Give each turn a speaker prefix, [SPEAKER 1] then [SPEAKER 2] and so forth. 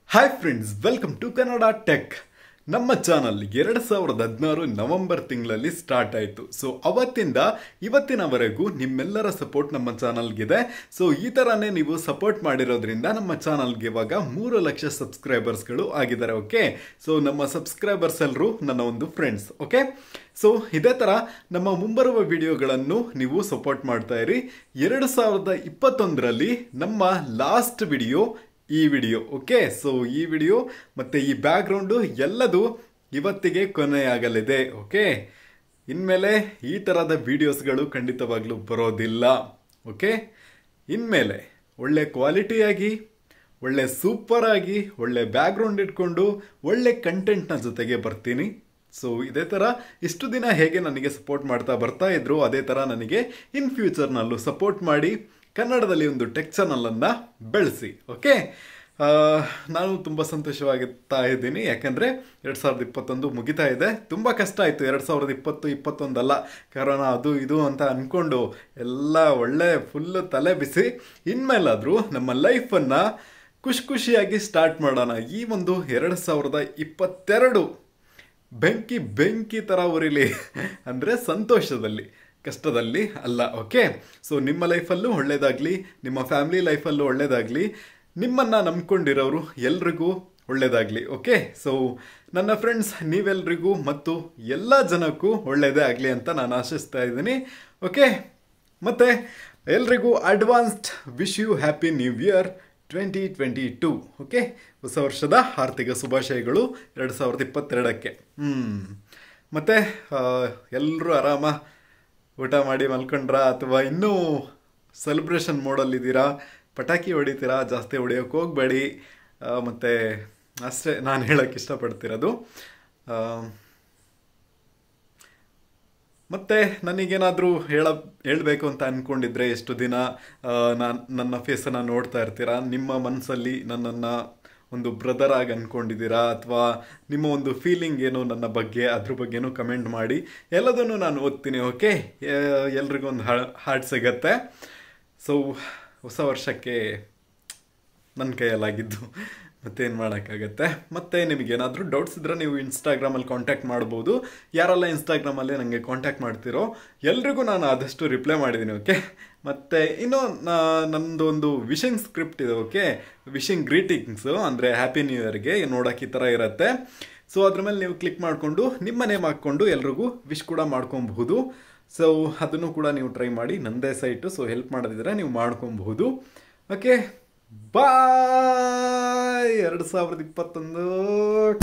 [SPEAKER 1] hi friends welcome to Kannada tech ನಮ್ಮ channel ಎರಡು ಸಾವಿರದ ಹದಿನಾರು ನವೆಂಬರ್ ತಿಂಗಳಲ್ಲಿ ಸ್ಟಾರ್ಟ್ ಆಯಿತು ಸೊ ಅವತ್ತಿಂದ ಇವತ್ತಿನವರೆಗೂ ನಿಮ್ಮೆಲ್ಲರ ಸಪೋರ್ಟ್ ನಮ್ಮ ಚಾನಲ್ಗಿದೆ ಸೊ ಈ ಥರನೇ ನೀವು ಸಪೋರ್ಟ್ ಮಾಡಿರೋದ್ರಿಂದ ನಮ್ಮ ಚಾನಲ್ಗೆ ಇವಾಗ ಮೂರು ಲಕ್ಷ ಸಬ್ಸ್ಕ್ರೈಬರ್ಸ್ಗಳು ಆಗಿದ್ದಾರೆ ಓಕೆ ಸೊ ನಮ್ಮ ಸಬ್ಸ್ಕ್ರೈಬರ್ಸ್ ಎಲ್ಲರೂ ನನ್ನ ಒಂದು ಫ್ರೆಂಡ್ಸ್ ಓಕೆ ಸೊ ಇದೇ ಥರ ನಮ್ಮ ಮುಂಬರುವ ವಿಡಿಯೋಗಳನ್ನು ನೀವು ಸಪೋರ್ಟ್ ಮಾಡ್ತಾ ಇರಿ ಎರಡು ಸಾವಿರದ ಇಪ್ಪತ್ತೊಂದರಲ್ಲಿ ನಮ್ಮ ಲಾಸ್ಟ್ ವಿಡಿಯೋ ಈ ವಿಡಿಯೋ ಓಕೆ ಸೊ ಈ ವಿಡಿಯೋ ಮತ್ತು ಈ ಬ್ಯಾಕ್ಗ್ರೌಂಡು ಎಲ್ಲದು ಇವತ್ತಿಗೆ ಕೊನೆಯಾಗಲಿದೆ ಓಕೆ ಇನ್ಮೇಲೆ ಈ ಥರದ ವಿಡಿಯೋಸ್ಗಳು ಖಂಡಿತವಾಗ್ಲೂ ಬರೋದಿಲ್ಲ ಓಕೆ ಇನ್ಮೇಲೆ ಒಳ್ಳೆ ಕ್ವಾಲಿಟಿಯಾಗಿ ಒಳ್ಳೆ ಸೂಪರ್ ಆಗಿ ಒಳ್ಳೆ ಬ್ಯಾಕ್ಗ್ರೌಂಡ್ ಇಟ್ಕೊಂಡು ಒಳ್ಳೆ ಕಂಟೆಂಟ್ನ ಜೊತೆಗೆ ಬರ್ತೀನಿ ಸೊ ಇದೇ ಥರ ಇಷ್ಟು ದಿನ ಹೇಗೆ ನನಗೆ ಸಪೋರ್ಟ್ ಮಾಡ್ತಾ ಬರ್ತಾ ಇದ್ರು ಅದೇ ಥರ ನನಗೆ ಇನ್ ಫ್ಯೂಚರ್ನಲ್ಲೂ ಸಪೋರ್ಟ್ ಮಾಡಿ ಕನ್ನಡದಲ್ಲಿ ಒಂದು ಟೆಕ್ ಚಾನಲನ್ನು ಬೆಳೆಸಿ ಓಕೆ ನಾನು ತುಂಬ ಸಂತೋಷವಾಗುತ್ತಾ ಇದ್ದೀನಿ ಯಾಕಂದರೆ ಎರಡು ಸಾವಿರದ ಇಪ್ಪತ್ತೊಂದು ಮುಗಿತಾ ಇದೆ ತುಂಬ ಕಷ್ಟ ಆಯಿತು ಎರಡು ಸಾವಿರದ ಇಪ್ಪತ್ತು ಇಪ್ಪತ್ತೊಂದಲ್ಲ ಕಾರಣ ಅದು ಇದು ಅಂತ ಅಂದ್ಕೊಂಡು ಎಲ್ಲ ಒಳ್ಳೆ ಫುಲ್ಲು ತಲೆ ಬಿಸಿ ಇನ್ಮೇಲಾದರೂ ನಮ್ಮ ಲೈಫನ್ನು ಖುಷಿ ಖುಷಿಯಾಗಿ ಸ್ಟಾರ್ಟ್ ಮಾಡೋಣ ಈ ಒಂದು ಎರಡು ಸಾವಿರದ ಇಪ್ಪತ್ತೆರಡು ಬೆಂಕಿ ಬೆಂಕಿ ಥರ ಉರಿಲಿ ಅಂದರೆ ಸಂತೋಷದಲ್ಲಿ ಕಷ್ಟದಲ್ಲಿ ಅಲ್ಲ ಓಕೆ ಸೊ ನಿಮ್ಮ ಲೈಫಲ್ಲೂ ಒಳ್ಳೇದಾಗಲಿ ನಿಮ್ಮ ಫ್ಯಾಮಿಲಿ ಲೈಫಲ್ಲೂ ಒಳ್ಳೇದಾಗಲಿ ನಿಮ್ಮನ್ನು ನಂಬ್ಕೊಂಡಿರೋರು ಎಲ್ರಿಗೂ ಒಳ್ಳೇದಾಗಲಿ ಓಕೆ ಸೊ ನನ್ನ ಫ್ರೆಂಡ್ಸ್ ನೀವೆಲ್ರಿಗೂ ಮತ್ತು ಎಲ್ಲ ಜನಕ್ಕೂ ಒಳ್ಳೆಯದೇ ಆಗಲಿ ಅಂತ ನಾನು ಆಶಿಸ್ತಾ ಇದ್ದೀನಿ ಓಕೆ ಮತ್ತು ಎಲ್ರಿಗೂ advanced wish you happy new year twenty twenty two okay ಹೊಸ ವರ್ಷದ ಆರ್ಥಿಕ ಶುಭಾಶಯಗಳು ಎರಡು ಸಾವಿರದ ಇಪ್ಪತ್ತೆರಡಕ್ಕೆ ಹ್ಞೂ ಮತ್ತು ಎಲ್ಲರೂ ಆರಾಮ ಊಟ ಮಾಡಿ ಮಲ್ಕೊಂಡ್ರ ಅಥವಾ ಇನ್ನೂ ಸೆಲೆಬ್ರೇಷನ್ ಮೋಡಲ್ಲಿದ್ದೀರಾ ಪಟಾಕಿ ಹೊಡಿತೀರಾ ಜಾಸ್ತಿ ಹೊಡಿಯೋಕೆ ಹೋಗಬೇಡಿ ಮತ್ತು ಅಷ್ಟೇ ನಾನು ಹೇಳೋಕ್ಕೆ ಇಷ್ಟಪಡ್ತಿರೋದು ಮತ್ತು ನನಗೇನಾದರೂ ಹೇಳ ಹೇಳಬೇಕು ಅಂತ ಅಂದ್ಕೊಂಡಿದ್ರೆ ಎಷ್ಟು ದಿನ ನಾನು ನನ್ನ ಫೇಸನ್ನು ನೋಡ್ತಾ ಇರ್ತೀರಾ ನಿಮ್ಮ ಮನಸ್ಸಲ್ಲಿ ನನ್ನನ್ನು ಒಂದು ಬ್ರದರ್ ಆಗಿ ಅಂದ್ಕೊಂಡಿದ್ದೀರಾ ಅಥವಾ ನಿಮ್ಮ ಒಂದು ಫೀಲಿಂಗ್ ಏನು ನನ್ನ ಬಗ್ಗೆ ಅದ್ರ ಬಗ್ಗೆನೂ ಕಮೆಂಟ್ ಮಾಡಿ ಎಲ್ಲದನ್ನು ನಾನು ಓದ್ತೀನಿ ಓಕೆ ಎಲ್ರಿಗೂ ಒಂದು ಹಾರ್ಟ್ ಸಿಗತ್ತೆ ಸೊ ಹೊಸ ವರ್ಷಕ್ಕೆ ನನ್ನ ಕೈಯಲ್ಲಾಗಿದ್ದು ಮತ್ತೇನು ಮಾಡೋಕ್ಕಾಗತ್ತೆ ಮತ್ತು ನಿಮಗೇನಾದರೂ ಡೌಟ್ಸ್ ಇದ್ದರೆ ನೀವು ಇನ್ಸ್ಟಾಗ್ರಾಮಲ್ಲಿ ಕಾಂಟ್ಯಾಕ್ಟ್ ಮಾಡ್ಬೋದು ಯಾರೆಲ್ಲ ಇನ್ಸ್ಟಾಗ್ರಾಮಲ್ಲಿ ನನಗೆ ಕಾಂಟ್ಯಾಕ್ಟ್ ಮಾಡ್ತಿರೋ ಎಲ್ರಿಗೂ ನಾನು ಆದಷ್ಟು ರಿಪ್ಲೈ ಮಾಡಿದ್ದೀನಿ ಓಕೆ ಮತ್ತು ಇನ್ನೂ ನಮ್ಮದು ಒಂದು ವಿಶಿಂಗ್ ಸ್ಕ್ರಿಪ್ಟ್ ಇದೆ ಓಕೆ ವಿಶಿಂಗ್ ಗ್ರೀಟಿಂಗ್ಸು ಅಂದರೆ ಹ್ಯಾಪಿ ನ್ಯೂ ಇಯರ್ಗೆ ನೋಡೋಕೆ ಈ ಥರ ಇರುತ್ತೆ ಸೊ ಅದ್ರ ಮೇಲೆ ನೀವು ಕ್ಲಿಕ್ ಮಾಡಿಕೊಂಡು ನಿಮ್ಮ ನೇಮ್ ಹಾಕ್ಕೊಂಡು ಎಲ್ರಿಗೂ ವಿಶ್ ಕೂಡ ಮಾಡ್ಕೊಬಹುದು ಸೊ ಅದನ್ನು ಕೂಡ ನೀವು ಟ್ರೈ ಮಾಡಿ ನಂದೇ ಸೈಟು ಸೊ ಹೆಲ್ಪ್ ಮಾಡೋದಿದ್ರೆ ನೀವು ಮಾಡ್ಕೊಬಹುದು ಓಕೆ ಬಾಯ್ ಎರಡು ಸಾವಿರದ ಇಪ್ಪತ್ತೊಂದು